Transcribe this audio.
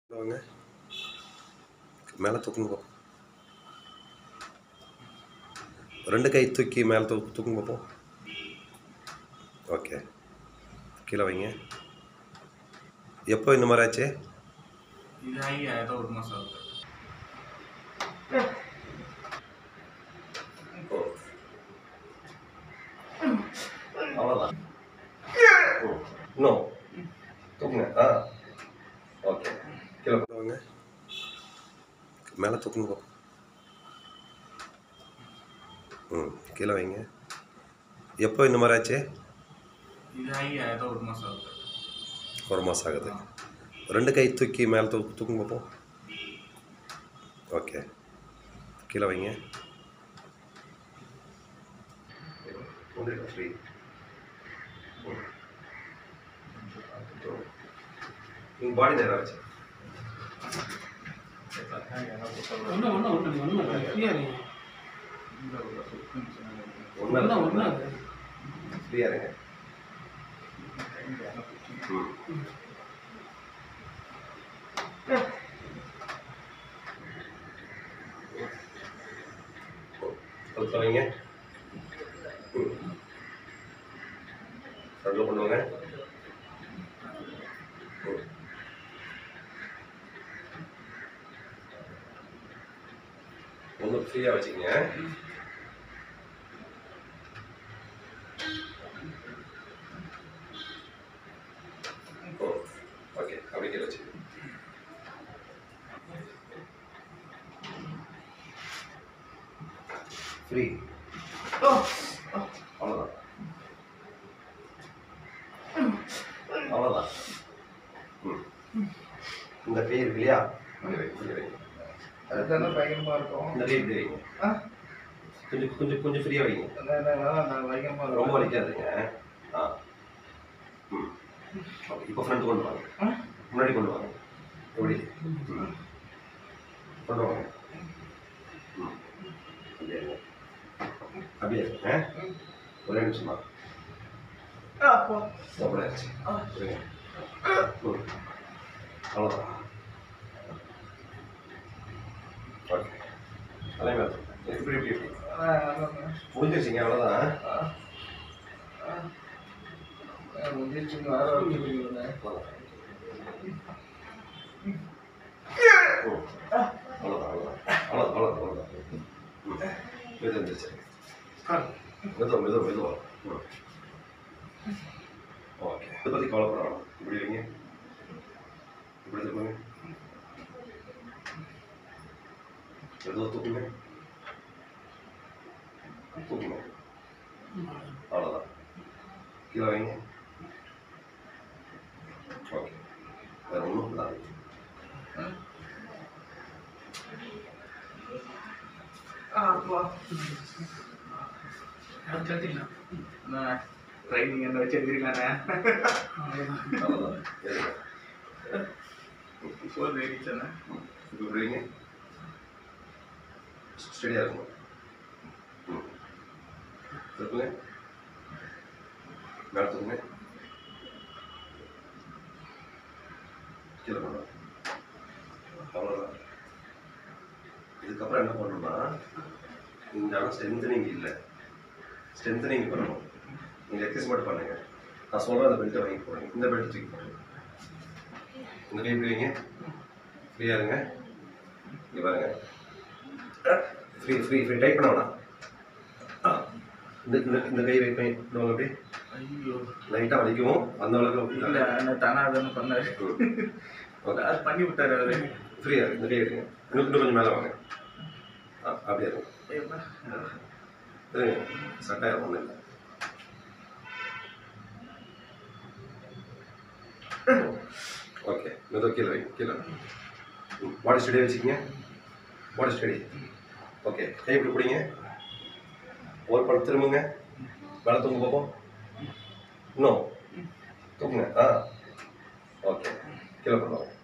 வாங்க மேலே தூக்குங்க பார்ப்போம் ரெண்டு கை தூக்கி மேலே தூக்கு தூக்குங்க பார்ப்போம் ஓகே கீழே வைங்க எப்போ இந்த மாதிரி ஆச்சு இதாகி ஏதோ ஒரு மாதம் ஆகுது அவ்வளோதான் இன்னும் தூக்குங்க ஆ ஓகே கீழே வாங்க மேலே தூக்குங்க பார்ப்போம் ம் கீழே வைங்க எப்போ இந்த மாதிரி ஆச்சு இதாகி ஏதோ ஒரு மாதம் ஆகுது ஒரு மாதம் ஆகுது ரெண்டு கை தூக்கி மேலே தூக்கு தூக்குங்க பார்ப்போம் ஓகே கீழே வைங்க ஃப்ரீ உங்கள் பாடி நேரம் ஆச்சு ஒன்றும் ஒன்றும் ஒன்றும் ஒன்றும் இல்லை ஃப்ரீயாக இருங்க ஒன்றும் ஒன்றும் ஒன்றும் அது ஃப்ரீயாக இருங்க ம் கழுத்தை வைங்க ஃப்ரண்டில் கொண்டு வாங்க ம். ஒன்றும் ஃப்ரீயாக வச்சுக்கங்க ஓ ஓகே அப்படி கீழே வச்சுக்கங்க ஃப்ரீ அவ்வளோதான் அவ்வளோதான் ம் இந்த கை இருக்கு இல்லையா இங்க வை, இங்க வை. அதுதானே பயங்கரமா இருக்கும் இந்த கை இப்படி வைங்க ஆ? கொஞ்சம் கொஞ்சம் கொஞ்சம் ஃப்ரீயாக வைங்க அதான், அதான், அதான், நான் பயங்கரமா ரொம்ப இருக்கும் வலிக்காதுங்க ஆ ம் ஓகே இப்போ ஃப்ரண்ட் கொண்டு வாங்க ஆ? முன்னாடி கொண்டு வாங்க எப்படி ம். கொண்டு வாங்க ம் அப்படியே இருங்க. அப்படியே இருங்க. ஆ? ஒரே நிமிஷமா ஆ, போ. அப்படியே ஆச்சு இருங்க. ம். அவ்வளோதான் ஓகே அதே மாதிரி இப்படி இப்படி இப்படி ஆ, அதான், முடிஞ்சிருச்சிங்க அவ்வளோதான் ஆ. ஆ. ஆ, முடிஞ்சிருச்சுங்க, வேற ஒரு கேள்வி இல்லைங்க. அவ்வளோதான் ம். அவ்வளோதான் அவ்வளோதான் அவ்வளோதான் அவ்வளோதான் அவ்வளோதான் ம் மெதுவாக இருந்துச்சு மெதுவாக மெதுவாக மெதுவாக ம் ஓகே இதை பற்றி கவலைப்பட வேணாம் இப்படி வைங்க இப்படி தூக்குங்க மெதுவாக தூக்குங்க தூக்குங்க அவ்வளோதான் கீழே வைங்க ஓகே வேறு ஒன்றும் இல்லாது ஆ, போ. அது கட்டிடலாம் அண்ணா, training என்ன வச்சு எழுதிருக்கானே. அவ்வளோதான் அவ்வளோதான் எதுங்க போதும், ஏறிடுச்சாண்ணே. இப்போ விடுவீங்க ஸ்டடியாக இருக்கும் ம் திருப்புங்க மேலே தூக்குங்க கீழே கொண்டு வாங்க. அவ்வளோதான் இதுக்கப்புறம் என்ன பண்ணணும்னா இந்த இடம் ஸ்ட்ரென்த்தனிங் இல்லை ஸ்ட்ரென்த்தனிங் பண்ணணும் நீங்கள் எக்ஸசைஸ் மட்டும் பண்ணுங்க நான் சொல்கிறேன் அந்த பெல்ட்டை வாங்கி போடுங்க இந்த பெல்ட் தூக்கி போடுங்க இந்த கை இப்படி வைங்க ஃப்ரீயாக இருங்க இங்கே பாருங்க ஃப்ரீ ஃப்ரீ ஃப்ரீ டைப் பண்ண வேணாம் ஆ இந்த இந்த இந்த கை வை பண்ணி இன்னொரு அப்படி ஐயோ. லைட்டாக வலிக்கும் அந்த அளவுக்கு இல்ல, அண்ணா, தானா தானே பண்ணாரு. ஓகே அது பண்ணி விட்டாரு அவரு. ஃப்ரீயாக இந்த கை எடுங்க இன்னும் இன்னும் கொஞ்சம் மேலே வாங்க ஆ அப்படியே இருங்க ஏப்பா. இருங்க சட்டாயிரம் ஒன்றும் இல்லை ஓகே மெதுவாக கீழே வைங்க கீழே பாடி ஸ்டடி வச்சுக்கிங்க பாடி ஸ்டடி ஓகே கை இப்படி பிடிங்க ஒரு படம் திரும்புங்க மேலே தூங்க பார்ப்போம் இன்னும் தூக்குங்க ஆ ஓகே கீழே பண்ணுவோம்